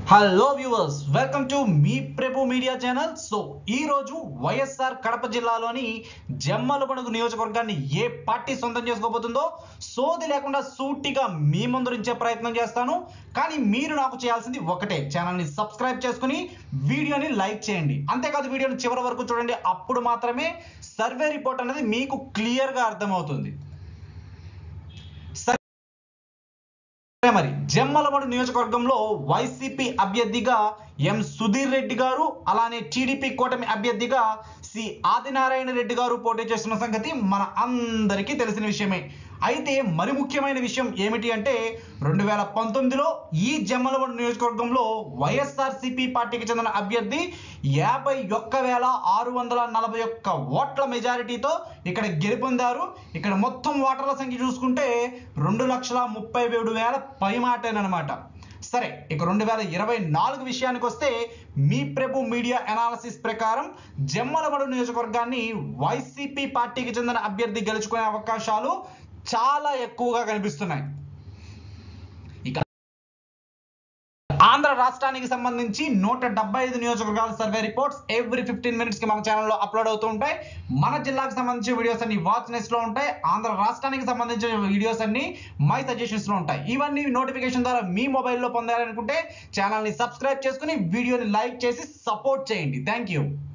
hello viewers welcome to మీ Prabhu media channel so ఈ రోజు వైఎస్ఆర్ కడప జిల్లాలోని జమ్మలమడుగు నియోజకవర్గాన్ని ఏ పార్టీ సొంతం చేసుకోబోతుందో సోది లేకుండా సూటిగా మీ ముందరించే ప్రయత్నం చేస్తాను కానీ మీరు నాకు చేయాల్సింది ఒకటే ఛానల్ని సబ్స్క్రైబ్ చేసుకుని వీడియోని లైక్ చేయండి అంతేకాదు వీడియోని చివరి వరకు చూడండి అప్పుడు మాత్రమే సర్వే రిపోర్ట్ అనేది మీకు క్లియర్గా అర్థమవుతుంది సరే మరి జమ్మలమడు నియోజకవర్గంలో వైసీపీ అభ్యర్థిగా ఎం సుధీర్ రెడ్డి గారు అలానే టీడీపీ కూటమి అభ్యర్థిగా సి ఆదినారాయణ రెడ్డి గారు పోటీ చేస్తున్న సంగతి మన అందరికీ తెలిసిన విషయమే అయితే మరి ముఖ్యమైన విషయం ఏమిటి అంటే రెండు వేల పంతొమ్మిదిలో ఈ జమ్మలమడు నియోజకవర్గంలో వైఎస్ఆర్సీపీ పార్టీకి చెందిన అభ్యర్థి యాభై ఒక్క వేల ఆరు వందల నలభై ఒక్క ఓట్ల మెజారిటీతో ఇక్కడ గెలుపొందారు ఇక్కడ మొత్తం ఓటర్ల సంఖ్య చూసుకుంటే రెండు లక్షల ముప్పై ఏడు వేల పై మాటేనమాట సరే ఇక రెండు వేల ఇరవై నాలుగు విషయానికి వస్తే మీ ప్రభు మీడియా అనాలసిస్ ప్రకారం జమ్మలమడు నియోజకవర్గాన్ని వైసీపీ పార్టీకి చెందిన అభ్యర్థి గెలుచుకునే అవకాశాలు చాలా ఎక్కువగా కనిపిస్తున్నాయి ఇక ఆంధ్ర రాష్ట్రానికి సంబంధించి నూట డెబ్బై ఐదు నియోజకవర్గాల survey reports every fifteen minutes కి మన ఛానల్లో అప్లోడ్ అవుతూ ఉంటాయి మన జిల్లాకు సంబంధించిన వీడియోస్ అన్ని వాచ్ నెస్ట్ లో ఉంటాయి ఆంధ్ర రాష్ట్రానికి సంబంధించిన వీడియోస్ అన్ని మై సజెషన్స్ లో ఉంటాయి ఇవన్నీ నోటిఫికేషన్ ద్వారా మీ మొబైల్లో పొందాలనుకుంటే ఛానల్ని సబ్స్క్రైబ్ చేసుకుని వీడియోని లైక్ చేసి సపోర్ట్ చేయండి థ్యాంక్ యూ